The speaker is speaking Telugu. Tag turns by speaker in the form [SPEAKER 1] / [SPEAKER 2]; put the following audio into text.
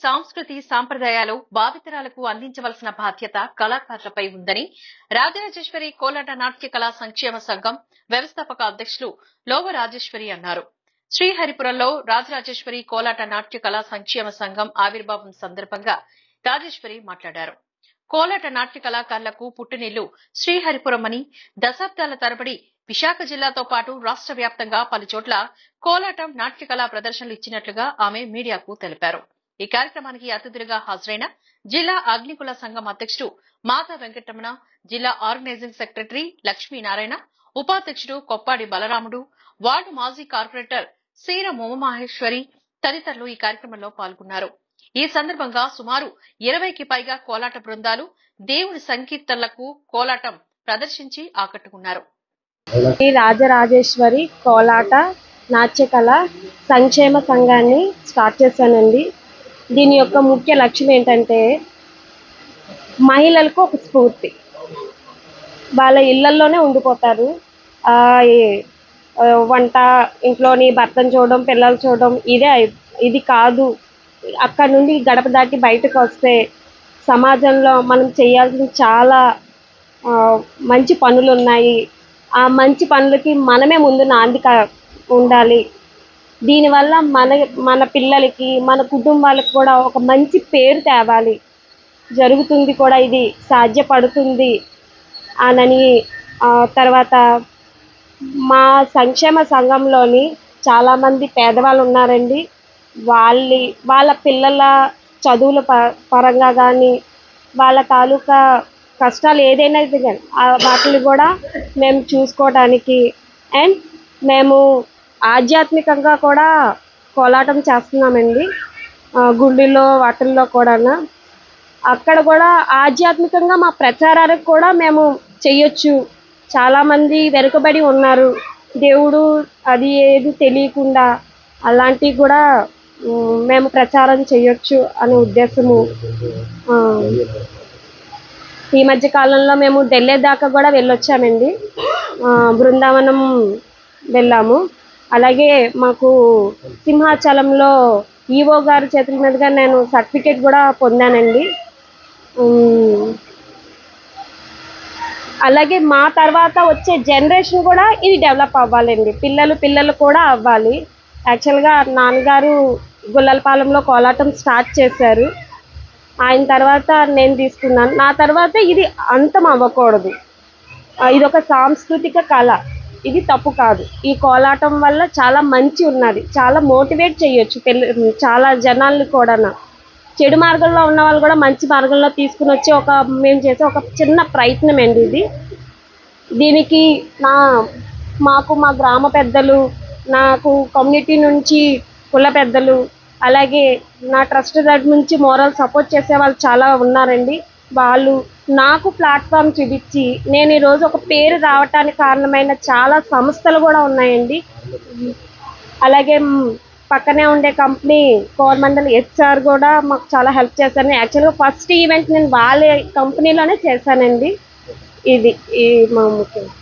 [SPEAKER 1] సంస్కృతి సాంప్రదాయాలు భావితరాలకు అందించవలసిన బాధ్యత కళాకారులపై ఉందని రాజరాజేశ్వరి కోలాట నాట్య కళా సంక్షేమ సంఘం వ్యవస్థాపక అధ్యక్షులు లోవ రాజేశ్వరి అన్నారు శ్రీహరిపురంలో రాజరాజేశ్వరి కోలాట నాట్య కళా సంక్షేమ సంఘం ఆవిర్భావం సందర్భంగా రాజేశ్వరి మాట్లాడారు కోలాట నాట్య కళాకారులకు పుట్టినిల్లు శ్రీహరిపురం అని దశాబ్దాల తరబడి విశాఖ జిల్లాతో పాటు రాష్ట్ర వ్యాప్తంగా పలు చోట్ల కోలాటం నాట్య కళా ప్రదర్శనలు ఇచ్చినట్లుగా ఆమె మీడియాకు తెలిపారు ఈ కార్యక్రమానికి అతిథులుగా హాజరైన జిల్లా అగ్నికుల సంఘం అధ్యక్షుడు మాతా వెంకటరమణ జిల్లా ఆర్గనైజింగ్ సెక్రటరీ లక్ష్మీనారాయణ ఉపాధ్యక్షుడు కొప్పాడి బలరాముడు వార్డు మాజీ కార్పొరేటర్ సీర ఉమామహేశ్వరి తదితరులు ఈ కార్యక్రమంలో పాల్గొన్నారు ఈ సందర్భంగా సుమారు ఇరవైకి పైగా కోలాట బృందాలు దేవుడి సంకీర్తనలకు కోలాటం ప్రదర్శించి ఆకట్టుకున్నారు
[SPEAKER 2] ఈ రాజరాజేశ్వరి కోలాట నాట్యకళ సంక్షేమ సంఘాన్ని స్టార్ట్ చేశానండి దీని యొక్క ముఖ్య లక్ష్యం ఏంటంటే మహిళలకు ఒక స్ఫూర్తి వాళ్ళ ఇళ్లల్లోనే ఉండిపోతారు ఆ, ఈ- ఆ, వంట ఇంట్లోని భర్తను చూడడం పిల్లలు చూడడం ఇదే అయి- ఇది కాదు అక్కడ నుండి గడప దాటి బయటకు వస్తే సమాజంలో మనం చేయాల్సిన చాలా ఆ, మంచి పనులు ఉన్నాయి ఆ మంచి పనులకి మనమే ముందు నాంది కా- ఉండాలి దీనివల్ల మన మన పిల్లలకి మన కుటుంబాలకు కూడా ఒక మంచి పేరు తేవాలి జరుగుతుంది కూడా ఇది సాధ్యపడుతుంది అనని ఆ, తర్వాత మా సంక్షేమ సంఘంలోని చాలామంది పేదవాళ్ళు ఉన్నారండి వాళ్ళ వాళ్ళ పిల్లల చదువుల ప పరంగా కానీ వాళ్ళ తాలూకా కష్టాలు ఏదైనా అయితే కానీ ఆ వాటిని కూడా మేము చూసుకోవడానికి అండ్ మేము ఆధ్యాత్మికంగా కూడా కోలాటం చేస్తున్నామండి ఆ, గుళ్ళలో వాటిల్లో కూడా అక్కడ కూడా ఆధ్యాత్మికంగా మా ప్రచారానికి కూడా మేము చెయ్యొచ్చు చాలామంది వెనుకబడి ఉన్నారు దేవుడు అది ఏది తెలియకుండా అలాంటివి కూడా ఉమ్, మేము ప్రచారం చేయొచ్చు అనే ఉద్దేశము ఆ, ఈ మధ్య కాలంలో మేము ఢిల్లీ దాకా కూడా వెళ్ళొచ్చామండి ఆ, బృందావనం వెళ్ళాము అలాగే మాకు సింహాచలంలో ఈవో గారి చేతుల మీదుగా నేను సర్టిఫికేట్ కూడా పొందానండి ఉమ్, అలాగే మా తర్వాత వచ్చే జనరేషన్ కూడా ఇది డెవలప్ అవ్వాలండి పిల్లలు పిల్లలు కూడా అవ్వాలి యాక్చువల్గా నాన్నగారు గుల్లలపాలెంలో కోలాటం స్టార్ట్ చేశారు ఆయన తర్వాత నేను తీసుకున్నాను నా తర్వాత ఇది అంతం అవ్వకూడదు ఆ, ఇది ఒక సాంస్కృతిక కళ ఇది తప్పు కాదు ఈ కోలాటం వల్ల చాలా మంచి ఉన్నది చాలా మోటివేట్ చేయొచ్చు పిల్ల చాలా జనాల్ని కూడా చెడు మార్గంలో ఉన్న వాళ్ళు కూడా మంచి మార్గంలో తీసుకుని వచ్చి ఒక మేము చేసే ఒక చిన్న ప్రయత్నం అండి ఇది దీనికి నా మాకు మా గ్రామ పెద్దలు నాకు కమ్యూనిటీ నుంచి కుల పెద్దలు అలాగే నా ట్రస్ట్ దగ్గర నుంచి మోరల్ సపోర్ట్ చేసే వాళ్ళు చాలా ఉన్నారండి వాళ్ళు నాకు ప్లాట్ఫామ్ చూపించి నేను ఈరోజు ఒక పేరు రావటానికి కారణమైన చాలా సంస్థలు కూడా ఉన్నాయండి అలాగే మ్, పక్కనే ఉండే కంపెనీ కోరమండల్ హెచ్ఆర్ కూడా మాకు చాలా హెల్ప్ చేశారు యాక్చువల్గా ఫస్ట్ ఈవెంట్ నేను వాళ్ళ కంపెనీలోనే చేశానండి ఇది ఈ మా ముఖ్యం